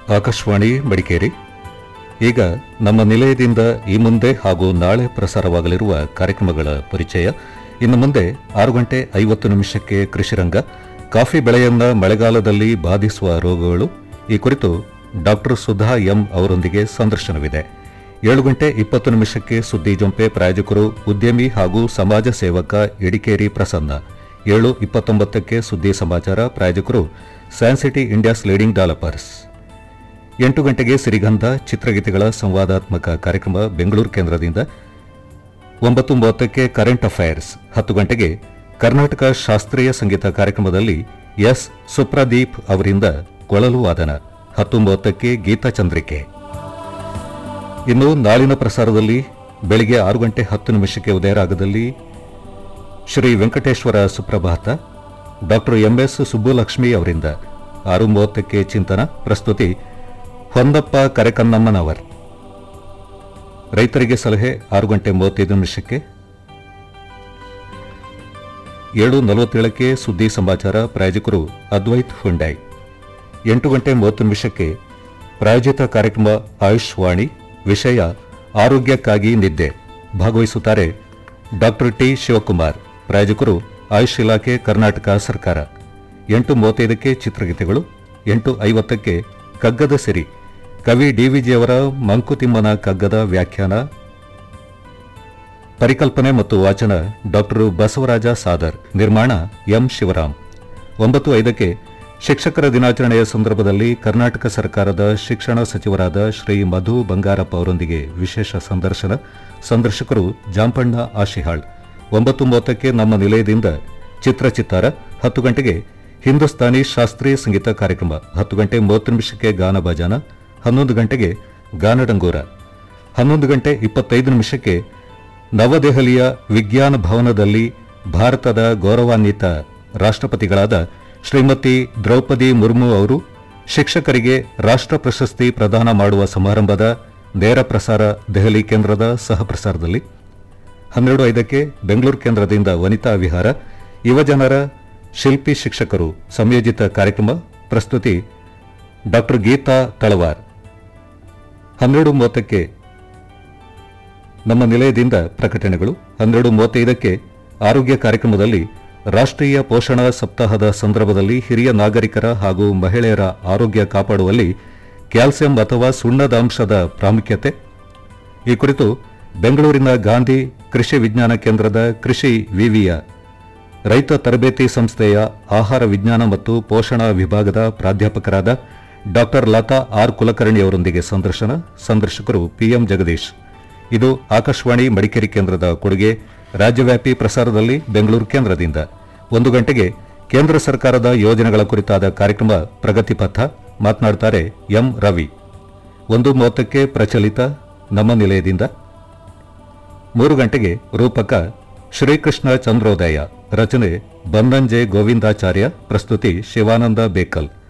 ಆಕಾಶವಾಣಿ ಮಡಿಕೇರಿ ಈಗ ನಮ್ಮ ನಿಲಯದಿಂದ ಈ ಮುಂದೆ ಹಾಗೂ ನಾಳೆ ಪ್ರಸಾರವಾಗಲಿರುವ ಕಾರ್ಯಕ್ರಮಗಳ ಪರಿಚಯ ಇನ್ನು ಮುಂದೆ ಆರು ಗಂಟೆ ಐವತ್ತು ನಿಮಿಷಕ್ಕೆ ಕೃಷಿರಂಗ ಕಾಫಿ ಬೆಳೆಯನ್ನ ಮಳೆಗಾಲದಲ್ಲಿ ಬಾಧಿಸುವ ರೋಗಗಳು ಈ ಕುರಿತು ಡಾಕ್ಟರ್ ಸುಧಾ ಎಂ ಅವರೊಂದಿಗೆ ಸಂದರ್ಶನವಿದೆ ಏಳು ಗಂಟೆ ಇಪ್ಪತ್ತು ನಿಮಿಷಕ್ಕೆ ಸುದ್ದಿ ಜೊಂಪೆ ಪ್ರಾಯೋಜಕರು ಉದ್ಯಮಿ ಹಾಗೂ ಸಮಾಜ ಸೇವಕ ಎಡಿಕೇರಿ ಪ್ರಸನ್ನ ಏಳು ಇಪ್ಪತ್ತೊಂಬತ್ತಕ್ಕೆ ಸುದ್ದಿ ಸಮಾಚಾರ ಪ್ರಾಯೋಜಕರು ಸ್ಯಾನ್ಸಿಟಿ ಇಂಡಿಯಾಸ್ ಲೀಡಿಂಗ್ ಡೆವಲಪರ್ಸ್ ಎಂಟು ಗಂಟೆಗೆ ಸಿರಿಗಂಧ ಚಿತ್ರಗೀತೆಗಳ ಸಂವಾದಾತ್ಮಕ ಕಾರ್ಯಕ್ರಮ ಬೆಂಗಳೂರು ಕೇಂದ್ರದಿಂದ ಒಂಬತ್ತು ಮೂವತ್ತಕ್ಕೆ ಕರೆಂಟ್ ಅಫೈರ್ಸ್ ಹತ್ತು ಗಂಟೆಗೆ ಕರ್ನಾಟಕ ಶಾಸ್ತ್ರೀಯ ಸಂಗೀತ ಕಾರ್ಯಕ್ರಮದಲ್ಲಿ ಎಸ್ ಸುಪ್ರದೀಪ್ ಅವರಿಂದ ಕೊಳಲು ವಾದನ ಹತ್ತು ಮೂವತ್ತಕ್ಕೆ ಗೀತಚಂದ್ರಿಕೆ ಇನ್ನು ನಾಳಿನ ಪ್ರಸಾರದಲ್ಲಿ ಬೆಳಿಗ್ಗೆ ಆರು ಗಂಟೆ ಹತ್ತು ನಿಮಿಷಕ್ಕೆ ಉದಯರಾಗದಲ್ಲಿ ಶ್ರೀ ವೆಂಕಟೇಶ್ವರ ಸುಪ್ರಭಾತ ಡಾಕ್ಟರ್ ಎಂಎಸ್ ಸುಬ್ಬುಲಕ್ಷ್ಮಿ ಅವರಿಂದ ಆರು ಮೂವತ್ತಕ್ಕೆ ಚಿಂತನ ಪ್ರಸ್ತುತಿ ಹೊಂದಪ್ಪ ಕರೆಕನ್ನಮ್ಮನವರ್ ರೈತರಿಗೆ ಸಲಹೆ ಆರು ಗಂಟೆ ಮೂವತ್ತೈದು ನಿಮಿಷಕ್ಕೆ ಏಳು ನಲವತ್ತೇಳಕ್ಕೆ ಸುದ್ದಿ ಸಮಾಚಾರ ಪ್ರಾಯೋಜಕರು ಅದ್ವೈತ್ ಹುಂಡೈ ಎಂಟು ಗಂಟೆ ಮೂವತ್ತು ನಿಮಿಷಕ್ಕೆ ಪ್ರಾಯೋಜಿತ ಕಾರ್ಯಕ್ರಮ ಆಯುಷ್ ವಾಣಿ ವಿಷಯ ಆರೋಗ್ಯಕ್ಕಾಗಿ ನಿದ್ದೆ ಭಾಗವಹಿಸುತ್ತಾರೆ ಡಾಕ್ಟರ್ ಟಿ ಶಿವಕುಮಾರ್ ಪ್ರಾಯೋಜಕರು ಆಯುಷ್ ಇಲಾಖೆ ಕರ್ನಾಟಕ ಸರ್ಕಾರ ಎಂಟು ಮೂವತ್ತೈದಕ್ಕೆ ಚಿತ್ರಗೀತೆಗಳು ಎಂಟು ಐವತ್ತಕ್ಕೆ ಕಗ್ಗದ ಸಿರಿ ಕವಿ ಡಿವಿಜಿಯವರ ಮಂಕುತಿಮ್ಮನ ಕಗ್ಗದ ವ್ಯಾಖ್ಯಾನ ಪರಿಕಲ್ಪನೆ ಮತ್ತು ವಾಚನ ಡಾಕ್ಟರ್ ಬಸವರಾಜ ಸಾದರ್ ನಿರ್ಮಾಣ ಎಂ ಶಿವರಾಮ್ ಒಂಬತ್ತು ಐದಕ್ಕೆ ಶಿಕ್ಷಕರ ದಿನಾಚರಣೆಯ ಸಂದರ್ಭದಲ್ಲಿ ಕರ್ನಾಟಕ ಸರ್ಕಾರದ ಶಿಕ್ಷಣ ಸಚಿವರಾದ ಶ್ರೀ ಮಧು ಬಂಗಾರಪ್ಪ ಅವರೊಂದಿಗೆ ವಿಶೇಷ ಸಂದರ್ಶನ ಸಂದರ್ಶಕರು ಜಾಂಪಣ್ಣ ಆಶಿಹಾಳ್ ಒಂಬತ್ತು ಮೂವತ್ತಕ್ಕೆ ನಮ್ಮ ನಿಲಯದಿಂದ ಚಿತ್ರಚಿತ್ತಾರ ಹತ್ತು ಗಂಟೆಗೆ ಹಿಂದೂಸ್ತಾನಿ ಶಾಸ್ತ್ರೀಯ ಸಂಗೀತ ಕಾರ್ಯಕ್ರಮ ಹತ್ತು ಗಂಟೆ ಮೂವತ್ತು ನಿಮಿಷಕ್ಕೆ ಗಾನ ಭಜಾನ ಹನ್ನೊಂದು ಗಂಟೆಗೆ ಗಾನಡಂಗೂರ ಹನ್ನೊಂದು ಗಂಟೆ ಇಪ್ಪತ್ತೈದು ನಿಮಿಷಕ್ಕೆ ನವದೆಹಲಿಯ ವಿಜ್ಞಾನ ಭವನದಲ್ಲಿ ಭಾರತದ ಗೌರವಾನ್ವಿತ ರಾಷ್ಟ್ರಪತಿಗಳಾದ ಶ್ರೀಮತಿ ದ್ರೌಪದಿ ಮುರ್ಮು ಅವರು ಶಿಕ್ಷಕರಿಗೆ ರಾಷ್ಟ್ರ ಪ್ರಶಸ್ತಿ ಪ್ರದಾನ ಮಾಡುವ ಸಮಾರಂಭದ ನೇರ ಪ್ರಸಾರ ದೆಹಲಿ ಕೇಂದ್ರದ ಸಹ ಪ್ರಸಾರದಲ್ಲಿ ಹನ್ನೆರಡು ಐದಕ್ಕೆ ಬೆಂಗಳೂರು ಕೇಂದ್ರದಿಂದ ವನಿತಾ ವಿಹಾರ ಯುವಜನರ ಶಿಲ್ಪಿ ಶಿಕ್ಷಕರು ಸಂಯೋಜಿತ ಕಾರ್ಯಕ್ರಮ ಪ್ರಸ್ತುತಿ ಡಾಕ್ಟರ್ ಗೀತಾ ತಳವಾರ್ ಹನ್ನೆರಡು ಮೂವತ್ತಕ್ಕೆ ನಮ್ಮ ನಿಲಯದಿಂದ ಪ್ರಕಟಣೆಗಳು ಹನ್ನೆರಡು ಮೂವತ್ತೈದಕ್ಕೆ ಆರೋಗ್ಯ ಕಾರ್ಯಕ್ರಮದಲ್ಲಿ ರಾಷ್ಟ್ರೀಯ ಪೋಷಣಾ ಸಪ್ತಾಹದ ಸಂದರ್ಭದಲ್ಲಿ ಹಿರಿಯ ನಾಗರಿಕರ ಹಾಗೂ ಮಹಿಳೆಯರ ಆರೋಗ್ಯ ಕಾಪಾಡುವಲ್ಲಿ ಕ್ಯಾಲ್ಸಿಯಂ ಅಥವಾ ಸುಣ್ಣದ ಅಂಶದ ಪ್ರಾಮುಖ್ಯತೆ ಈ ಕುರಿತು ಬೆಂಗಳೂರಿನ ಗಾಂಧಿ ಕೃಷಿ ವಿಜ್ಞಾನ ಕೇಂದ್ರದ ಕೃಷಿ ವಿವಿಯ ರೈತ ತರಬೇತಿ ಸಂಸ್ಥೆಯ ಆಹಾರ ವಿಜ್ಞಾನ ಮತ್ತು ಪೋಷಣಾ ವಿಭಾಗದ ಪ್ರಾಧ್ಯಾಪಕರಾದ ಡಾಕ್ಟರ್ ಲತಾ ಆರ್ ಕುಲಕರ್ಣಿ ಅವರೊಂದಿಗೆ ಸಂದರ್ಶನ ಸಂದರ್ಶಕರು ಪಿಎಂ ಜಗದೀಶ್ ಇದು ಆಕಾಶವಾಣಿ ಮಡಿಕೇರಿ ಕೇಂದ್ರದ ಕೊಡುಗೆ ರಾಜ್ಯವ್ಯಾಪಿ ಪ್ರಸಾರದಲ್ಲಿ ಬೆಂಗಳೂರು ಕೇಂದ್ರದಿಂದ ಒಂದು ಗಂಟೆಗೆ ಕೇಂದ್ರ ಸರ್ಕಾರದ ಯೋಜನೆಗಳ ಕುರಿತಾದ ಕಾರ್ಯಕ್ರಮ ಪ್ರಗತಿ ಪಥ ಮಾತನಾಡುತ್ತಾರೆ ಎಂ ರವಿ ಒಂದು ಮೂವತ್ತಕ್ಕೆ ಪ್ರಚಲಿತ ನಮ್ಮ ನಿಲಯದಿಂದ ಮೂರು ಗಂಟೆಗೆ ರೂಪಕ ಶ್ರೀಕೃಷ್ಣ ಚಂದ್ರೋದಯ ರಚನೆ ಬನ್ನಂಜೆ ಗೋವಿಂದಾಚಾರ್ಯ ಪ್ರಸ್ತುತಿ ಶಿವಾನಂದ ಬೇಕಲ್